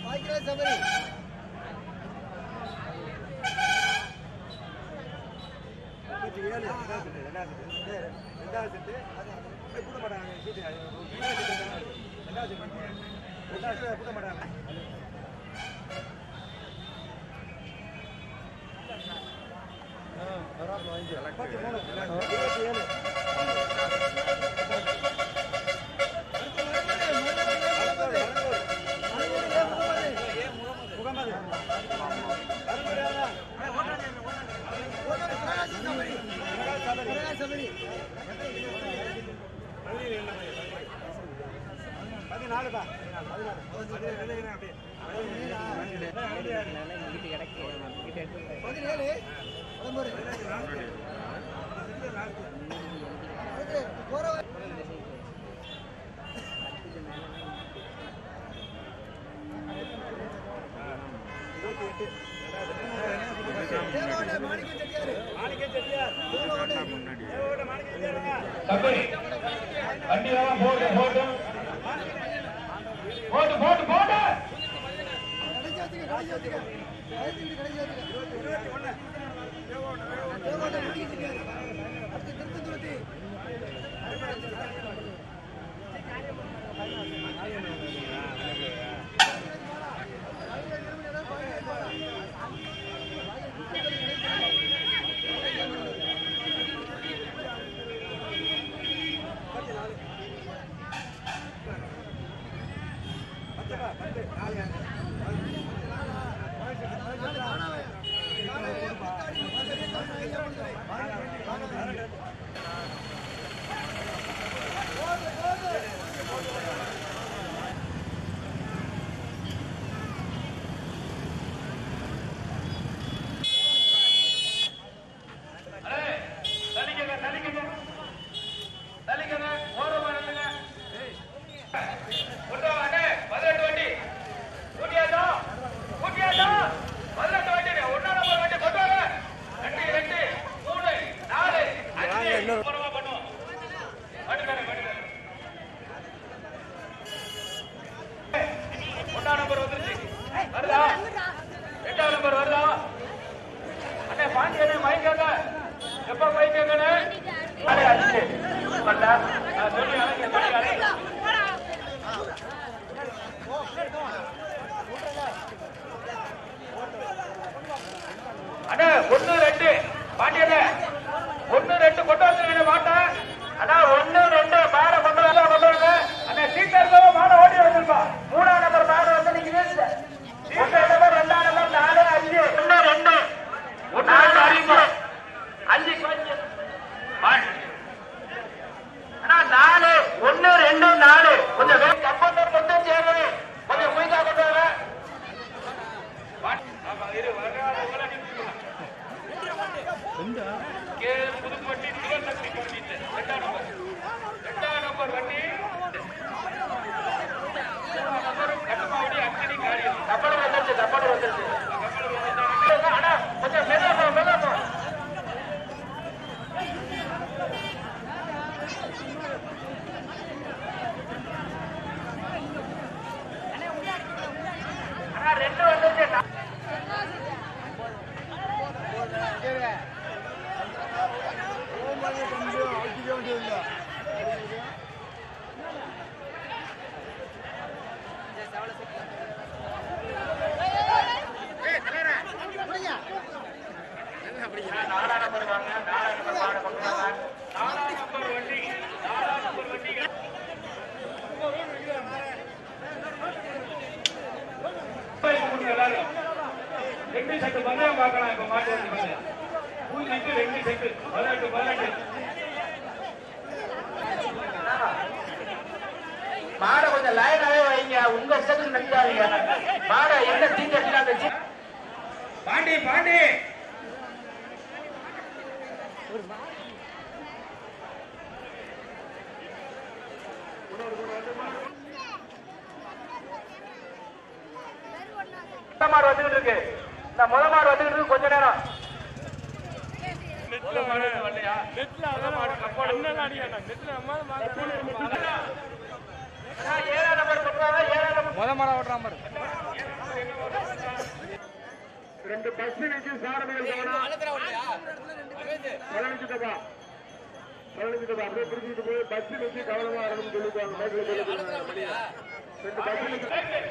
முப்பத்தி ஏழு ரெண்டாவது செட்டு ரெண்டாவது செட்டு ஏய், ரெண்டாவது செட்டு ஏய், கூட்ட மாட்டாங்க சீட்டு ரெண்டாவது செட்டு ரெண்டாவது செட்டு ரெண்டாவது செட்டு கூட்ட மாட்டாங்க முப்பத்தி மூணு இருபத்தி ஏழு முகமது பதினாலுப்பா பதினேழு விளம்பரம் அடுத்து போற தேவாவோட மாணிக்க செட்டியாரு தேவாவோட தம்பி வண்டி எல்லாம் போட்டு போட்டு போட்டு போட்டு போட்டு கடைசி வச்சுக்க கடைசி வச்சுக்க கடைசி கடைசி வச்சுக்க தேவாவோட மாணிக்க செட்டியாரு அடுத்து திருத்தந்துருத்தி அடே, தள்ளிக்கங்க தள்ளிக்கங்க தள்ளிக்கங்க ஓரமா நில்லுங்க கொண்டு வாங்க அண்ணே, பதினெட்டு வண்டி கூட்டியாச்சா கூட்டியாச்சா பதினெட்டு வண்டி ஒன்னா நம்பர் வண்டி கொண்டு வாங்க ரெண்டு ரெண்டு மூணு நாலு அஞ்சு ஓரமா பண்ணுவோம் வண்டிக்காரன் வண்டிக்காரன் ஒன்னா நம்பர் வந்துருச்சு வருதா ரெண்டாவது நம்பர் வருதா அண்ணே பாண்டியனே மைக்காங்க எப்ப மைக்காங்கண்ணே நாளை அஞ்சு பண்ணா சொல்லி அழைக்க சொல்லி அழைக்க அண்ணே ஒண்ணு ரெண்டு பாண்டியனே ஒண்ணு ரெண்டு கொண்டு வந்துருங்க மாட்டை அண்ணா ஒண்ணு ரெண்டு மேல கொண்டு வரல கொண்டு வாங்க அண்ணே சீட்டா இருக்கவங்க மேல ஓடி வந்துருப்பா மூணாம் நம்பர் மேல வந்து நீங்க ஒண்ணு நம்பர் ரெண்டாம் நம்பர் நாலு அஞ்சு ஒண்ணு ரெண்டு ஒண்ணு ரெண்டு அஞ்சு அஞ்சு கொஞ்சம் அண்ணா நாலு ஒண்ணு ரெண்டு நாலு கொஞ்சம் வே- கம்பௌண்டர் மொத்தம் சேருது கொஞ்சம் குயிக்கா கொண்டு வாங்க ஆமா, இரு, வர்றாங்க, உங்களை அனுப்பிடுவோம். கே. புதுக்கோட்டை சிவசக்தி பண்டிட் ரெண்டாம் நம்பர் ரெண்டாம் நம்பர் வண்டி மூணாம் நம்பர் கட்டுமாவடி அக்னி காரியம் கப்பல் வந்துருச்சு கப்பல் வந்துருச்சு கப்பல் வந்துருச்சு அண்ணா கொஞ்சம் மெல்ல போ மெல்ல போ அண்ணா ரெண்டு வந்துருச்சு நாலாம் நம்பர் வாங்க நாலாம் நம்பர் வாங்க பக்கம் வாங்க நாலாம் நம்பர் வண்டி நாலாம் நம்பர் வண்டி ரெண்டு செட்டு பந்தயம் பார்க்கலாம் இப்ப மாட்டு வண்டி பந்தயம் பூஜைக்கு ரெண்டு செட்டு பதினெட்டு பதினெட்டு மாடை கொஞ்சம் லைனாவே வைங்க உங்க இஷ்டத்துக்கு நடிக்காதீங்க மாடை என்ன தீங்கட்டினா அந்த சீ- பாண்டி பாண்டி முத மாடு வந்துகிட்டு இருக்கு இந்த முத மாடு வந்துகிட்டு இருக்கு கொஞ்ச நேரம் முத மாடு வரலையா? முத மாடு கப்போடு. அண்ணா, ஏழாம் நம்பர் கொண்டு வாங்க, ஏழாம் நம்பர் முத மாட ஓட்டுறான் பாரு ரெண்டு பஸ் நிற்கி சாரதிகள் கவனம் பதினஞ்சு டப்பா பதினஞ்சு டப்பா அப்படியே பிரிச்சுட்டு போய் பஸ் நிற்கி கவனமா இருக்கணும்னு சொல்லிக்குவாங்க மைக்கில் சொல்லிக்கிறாங்க மணியா ரெண்டு பஸ் நிற்கி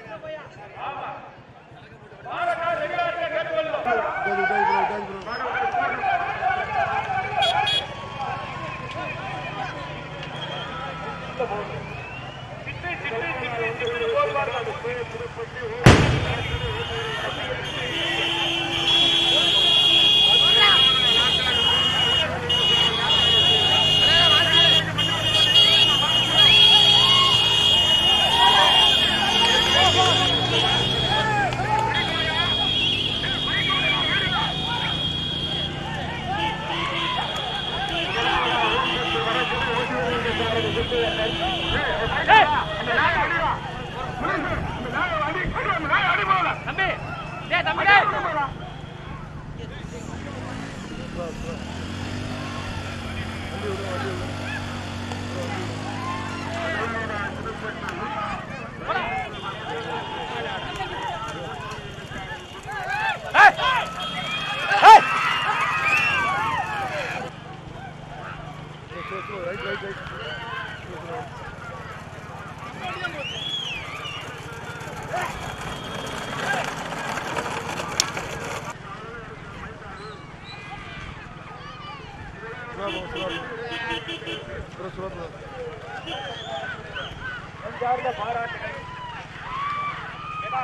நெஞ்சார்ந்த பாராட்டுகள் ஏன்னா,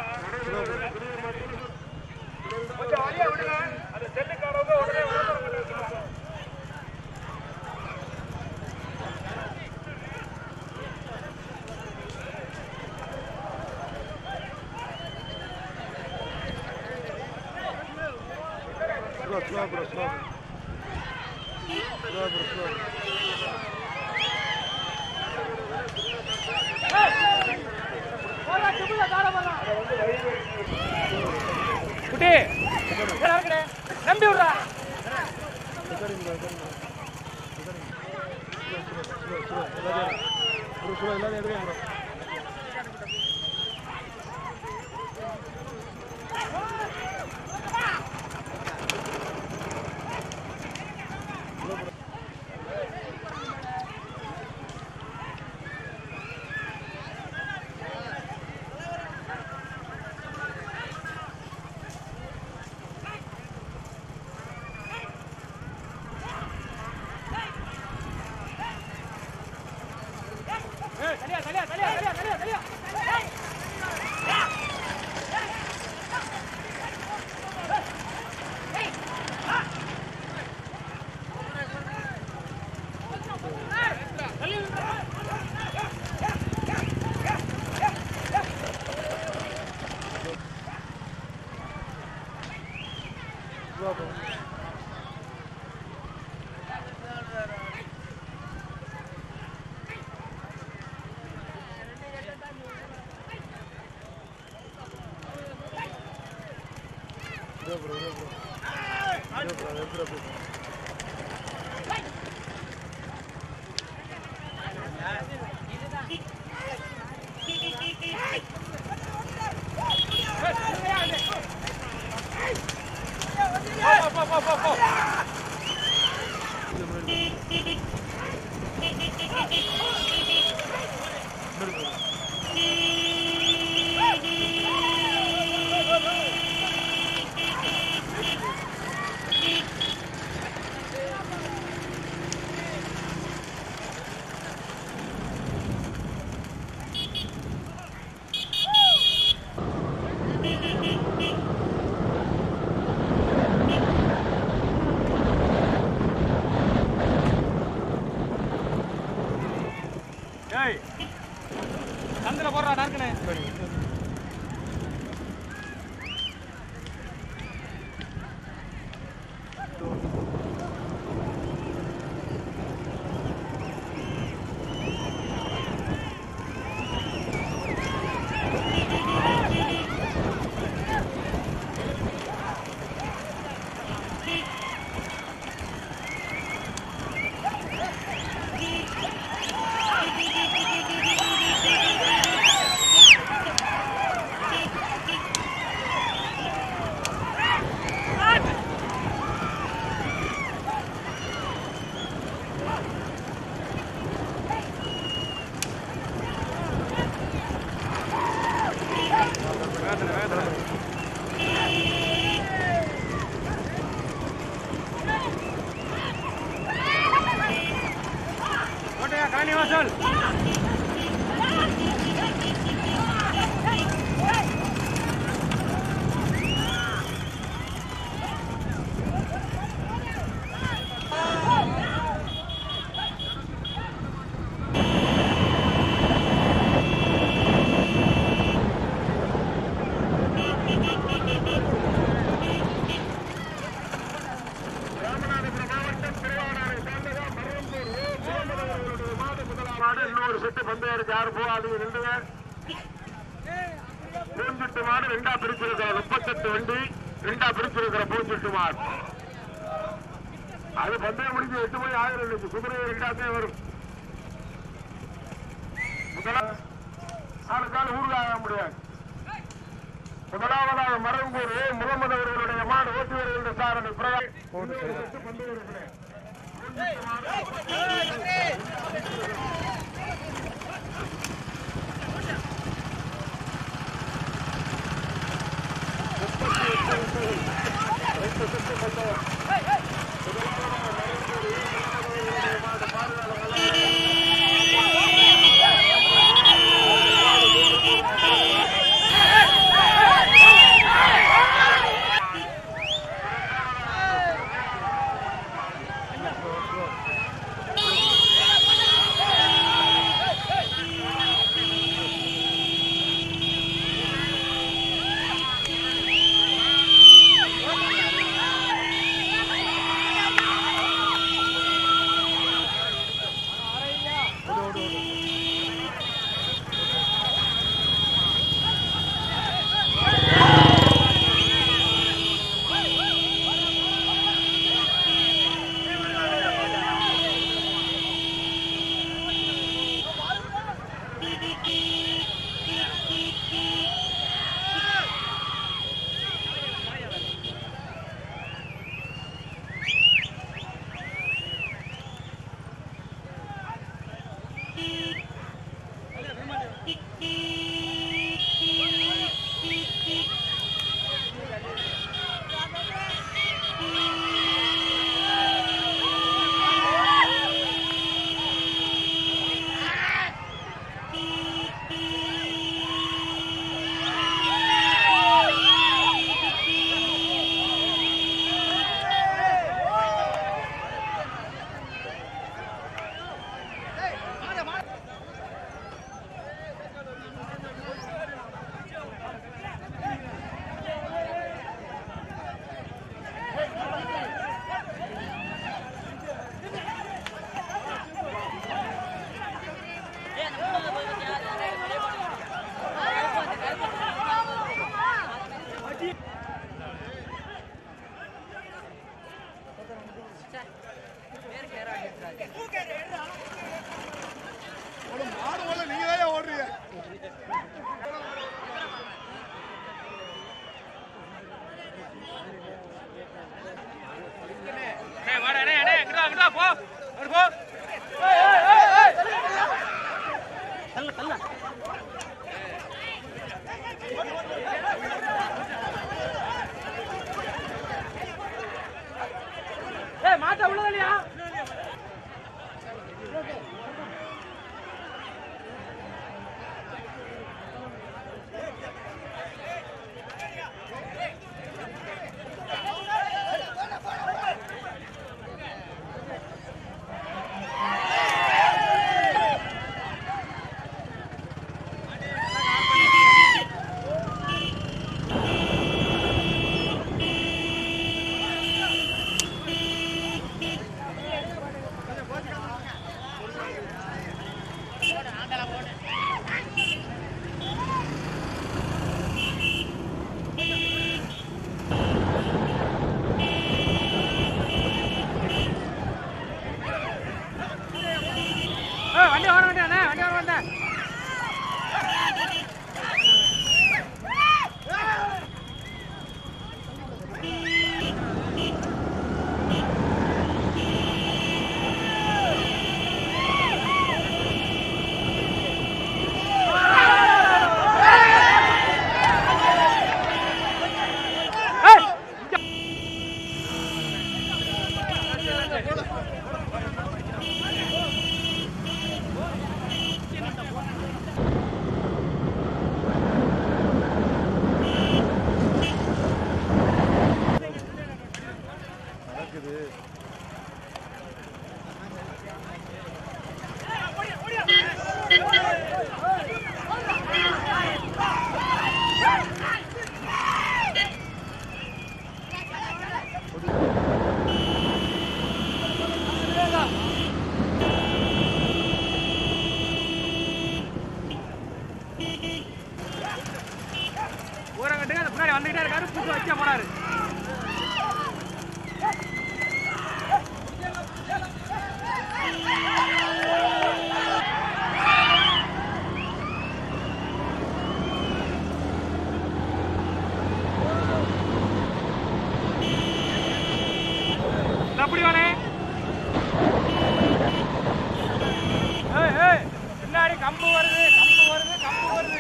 கொஞ்சம் வழியா விடுங்க அந்த செல்லுக்காரவங்க உடனே விளம்பரம் வச்சுக்கோங்க குட்டி நம்பி விடுறா ஏய் சந்தில போடுறா டார்க்கனே கொஞ்சம் நின்றுங்க பூஞ்சிட்டு மாடு ரெண்டா பிரிச்சிருக்கிற முப்பத்தெட்டு வண்டி ரெண்டா பிரிச்சிருக்கிற பூஞ்சிட்டு மாடு அது பந்தயம் முடிஞ்சு எட்டு மணி ஆயிரம் இன்னைக்கு குதிரை ரெண்டாத்தே வரும் முதலாம் நாளுக்கால ஊருக்காக முடியாது முதலாவதாக மரங்கூர் முகமது அவர்களுடைய மாடு ஓட்டி வருகின்ற சாரணி பிரகாஷ் பந்து வருகிறேன் ஊரங்கட்டுக்கு அந்த பின்னாடி வந்துகிட்டே இருக்காரு புது வச்சே போறாரு அப்படி வானே ஏய் ஏய் பின்னாடி கம்பு வருது கம்பு வருது கம்பு வருது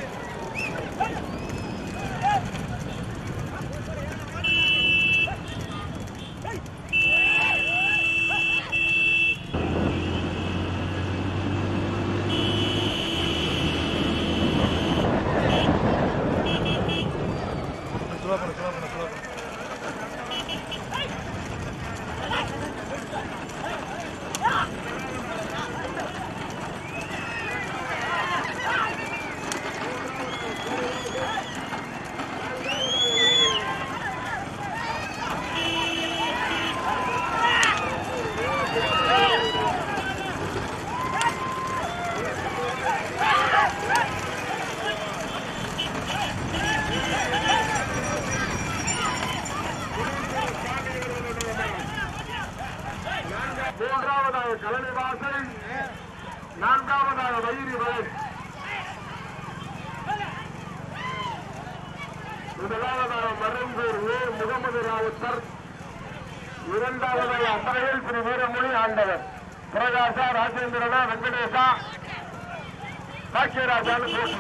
ஸ்லோ பண்ணு ஸ்லோ பண்ணு ஸ்லோ பண்ணு மூன்றாவதாக கலனி வாசல் நான்காவதாக வயிறு வயல் முதலாவதாக மருங்கூர் ஏ முகமது ராவுத்தர் இரண்டாவதாக அம்பரையில் திரு வீரமொழி ஆண்டவர் பிரகாசா ராஜேந்திரனா வெங்கடேசா பாக்கியராஜான்னு போட்டி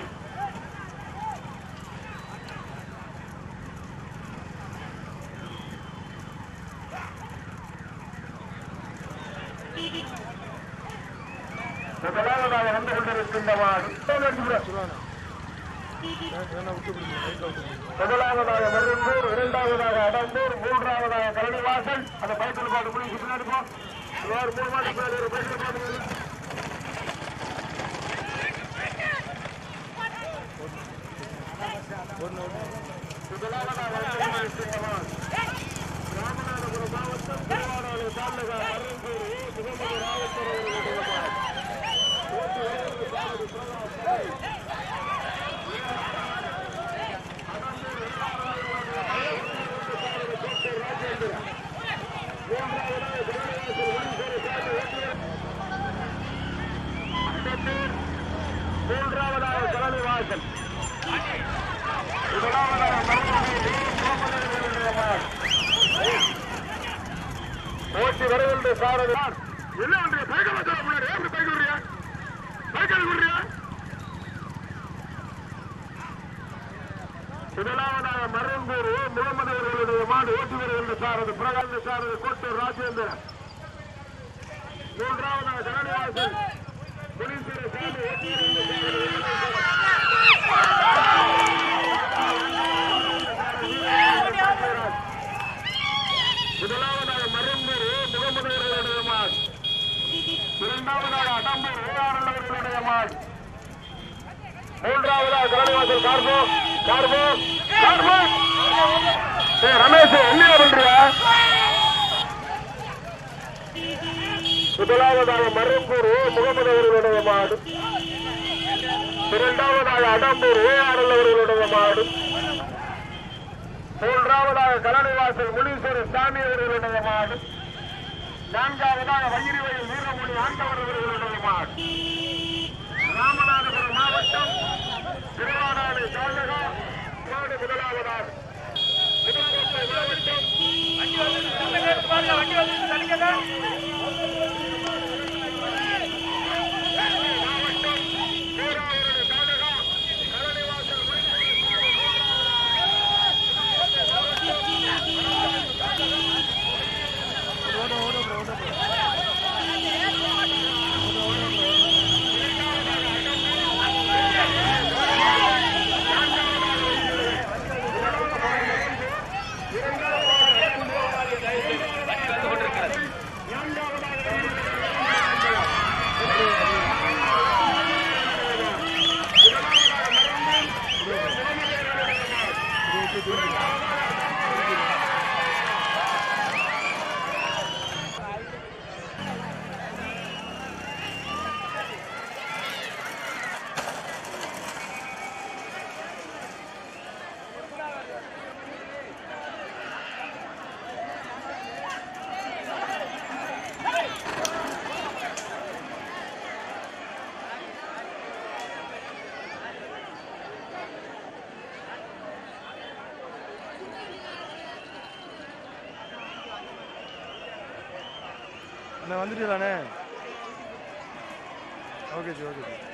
முதலாவதாக வந்து கொண்டிருக்கின்ற மாடு வேணா விட்டு கொடுங்க லைட்டாக விட்டு கொடுங்க முதலாவதாக மருந்தூர் இரண்டாவதாக அடம்பூர் மூன்றாவதாக கரணிவாசல் அந்த பைக்கில் பாட்டு முடிச்சு பின்னாடி போ ஒரு மூணு மாட்டு பின்னாடி ஒரு பைக்கில் பாட்டு முதலாவதாக வந்து கொண்டிருக்கின்ற மாடு ராமநாதபுரம் மாவட்டம் திருவாரூர் தாலுகா மருந்தூர் ஏ. முகமது ராவத்தர் அவர்களுடைய மாடு ஓட்டு வருகிறது சாரதி பிரகாஷ் மூன்றாவதாக கலனி வாசல் முதலாவதாக ஓட்டி வருகின்ற சாரதி என்ன ஒன்றிய சைக்கிள் வச்சா முன்னாடி எப்படி பைக் விடுறியா சைக்கிள் விடுறியா முதலாவதாக மருந்தூர் ஓ. முகமது அவர்களுடைய மாடு ஓட்டி வருகின்ற சாரதி பிரகாந்த சாரதி கோட்டூர் ராஜேந்திரன் மூன்றாவதாக கரணிவாசல் முனீஸ்வர சாமி ஓட்டி வருகின்ற சாரதி முதலாவதாக மருந்தூர் ஓ. முகமது அவர்களுடைய மாடு இரண்டாவதாக அடம்பூர் ஏஆர்எல் அவர்களுடைய மாடு மூன்றாவதாக கரணிவாசல் கார்போ கார்போ கார்போ ஏய் ரமேஷ் என்ன பண்றியா முதலாவதாக மரும்பூர் ஓ. முகமது அவர்களுடைய மாடு இரண்டாவதாக அடம்பூர் ஏஆர்எல் அவர்களுடைய மாடு மூன்றாவதாக கலனிவாசல் முனீஸ்வரர் சாமி அவர்களுடைய மாடு நான்காவதாக வயிறுவயல் வீரமொழி ஆண்டவர் அவர்களுடைய மாடு ராமநாதபுரம் மாவட்டம் திருவாடானை தாலுகா மாடு முதலாவதாக திருவாரூர் மாவட்டம் வண்டி வந்து பாருங்க வண்டி வந்து தடுக்கதா மாவட்டம் பேராவூரணி தாலுகா கலனிவாசல் ஓட ஓட bro, ஓட bro. ஓட ஓட bro. நான் வந்துட்டீங்களாண்ணே ஓகே ஜி ஓகே ஜி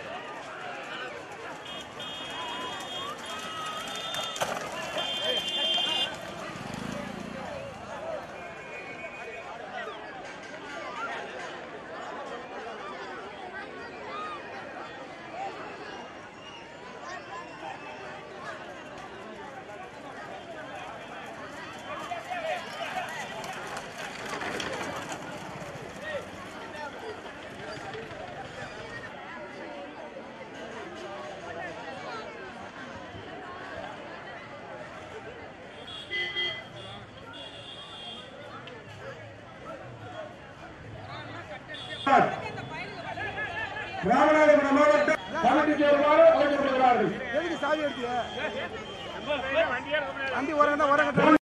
ராமநாதபுரம் மாவட்டம் கமிட்டி செயல்பாடு அழைக்கப்படுகிறார்கள் எதுக்கு சாவி எடுத்திய வண்டி ஓரங்க தான் ஓரங்க